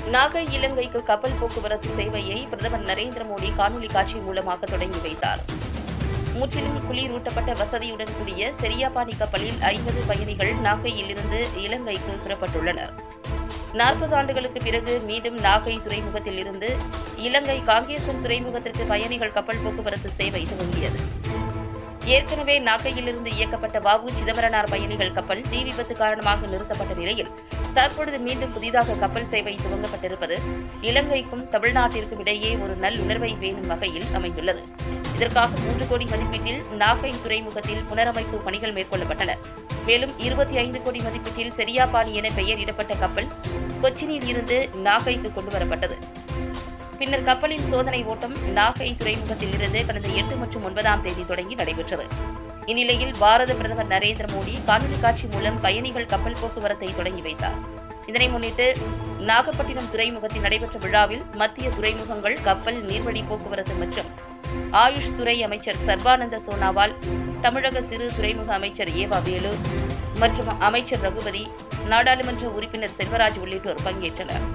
நாகை இலங்கைக்கு கப்பல் போக்குவரத்து சேவையை பிரதமர் நரேந்திர மோடி காணொலி காட்சி மூலமாக தொடங்கி வைத்தார் முற்றிலும் குளிரூட்டப்பட்ட வசதியுடன் கூடிய செரியாபாணி கப்பலில் ஐம்பது பயணிகள் நாகையிலிருந்து இலங்கைக்கு புறப்பட்டுள்ளனர் நாற்பது ஆண்டுகளுக்கு பிறகு மீண்டும் நாகை துறைமுகத்தில் இருந்து இலங்கை காங்கேசன் துறைமுகத்திற்கு பயணிகள் கப்பல் போக்குவரத்து சேவை துவங்கியது ஏற்கனவே நாகையிலிருந்து இயக்கப்பட்ட வாவு சிதம்பரனார் பயணிகள் கப்பல் தீ விபத்து காரணமாக நிறுத்தப்பட்ட நிலையில் தற்பொழுது மீண்டும் புதிதாக கப்பல் சேவை துவங்கப்பட்டிருப்பது இலங்கைக்கும் தமிழ்நாட்டிற்கும் இடையே ஒரு நல்லுணர்வை வேணும் வகையில் அமைந்துள்ளது இதற்காக மூன்று கோடி மதிப்பீட்டில் நாகை துறைமுகத்தில் புனரமைப்பு பணிகள் மேற்கொள்ளப்பட்டன மேலும் இருபத்தி ஐந்து கோடி மதிப்பீட்டில் செரியாபாணி என பெயரிடப்பட்ட கப்பல் கொச்சினில் இருந்து நாகைக்கு கொண்டுவரப்பட்டது பின்னர் கப்பலின் சோதனை ஓட்டம் நாகை துறைமுகத்தில் இருந்து கடந்த எட்டு மற்றும் ஒன்பதாம் தேதி தொடங்கி நடைபெற்றது இந்நிலையில் பாரத பிரதமர் நரேந்திர மோடி காணொலி காட்சி மூலம் பயணிகள் கப்பல் போக்குவரத்தை தொடங்கி வைத்தார் இதனை முன்னிட்டு நாகப்பட்டினம் துறைமுகத்தில் நடைபெற்ற விழாவில் மத்திய துறைமுகங்கள் கப்பல் நீர்வழி போக்குவரத்து மற்றும் ஆயுஷ் துறை அமைச்சர் சர்பானந்த சோனாவால் தமிழக சிறு துறைமுக அமைச்சர் ஏவா வேலு மற்றும் அமைச்சர் ரகுபதி நாடாளுமன்ற உறுப்பினர் செல்வராஜ் உள்ளிட்டோர் பங்கேற்றனர்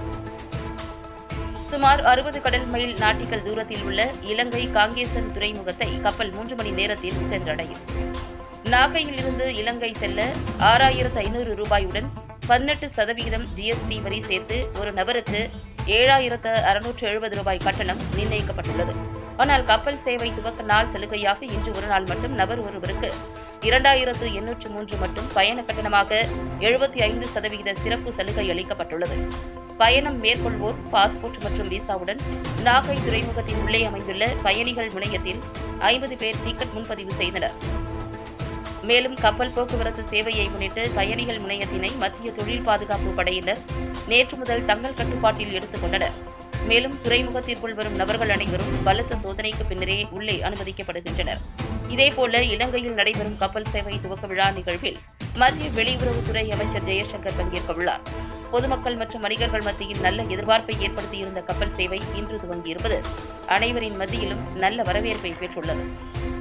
சுமார் அறுபது கடல் மைல் நாட்டிக்கல் தூரத்தில் உள்ள இலங்கை காங்கேசன் துறைமுகத்தை கப்பல் மூன்று மணி நேரத்தில் சென்றடையும் நாகையில் இருந்து இலங்கை செல்ல ஆறாயிரத்து ஐநூறு ரூபாயுடன் பதினெட்டு சதவிகிதம் ஜிஎஸ்டி வரி சேர்த்து ஒரு நபருக்கு ஏழாயிரத்து அறுநூற்று எழுபது ரூபாய் கட்டணம் நிர்ணயிக்கப்பட்டுள்ளது ஆனால் கப்பல் சேவை துவக்க நாள் சலுகையாக இன்று ஒரு நாள் மட்டும் நபர் ஒருவருக்கு இரண்டாயிரத்து எண்ணூற்று மூன்று மட்டும் பயண கட்டணமாக எழுபத்தி ஐந்து சதவிகித சிறப்பு சலுகை அளிக்கப்பட்டுள்ளது பயணம் மேற்கொள்வோர் பாஸ்போர்ட் மற்றும் விசாவுடன் நாகை துறைமுகத்தின் உள்ளே அமைந்துள்ள பயணிகள் முனையத்தில் ஐம்பது பேர் டிக்கெட் முன்பதிவு செய்தனர் மேலும் கப்பல் போக்குவரத்து சேவையை முன்னிட்டு பயணிகள் முனையத்தினை மத்திய தொழில் பாதுகாப்பு படையினர் நேற்று முதல் தங்கள் கட்டுப்பாட்டில் எடுத்துக் கொண்டனர் மேலும் துறைமுகத்திற்குள் வரும் நபர்கள் அனைவரும் பலத்த சோதனைக்கு பின்னரே உள்ளே அனுமதிக்கப்படுகின்றனர் இதேபோல இலங்கையில் நடைபெறும் கப்பல் சேவை துவக்க விழா நிகழ்வில் மத்திய வெளியுறவுத்துறை அமைச்சர் ஜெயசங்கர் பங்கேற்க உள்ளார் பொதுமக்கள் மற்றும் வணிகர்கள் மத்தியில் நல்ல எதிர்பார்ப்பை ஏற்படுத்தியிருந்த கப்பல் சேவை இன்று துவங்கியிருப்பது அனைவரின் மத்தியிலும் நல்ல வரவேற்பை பெற்றுள்ளது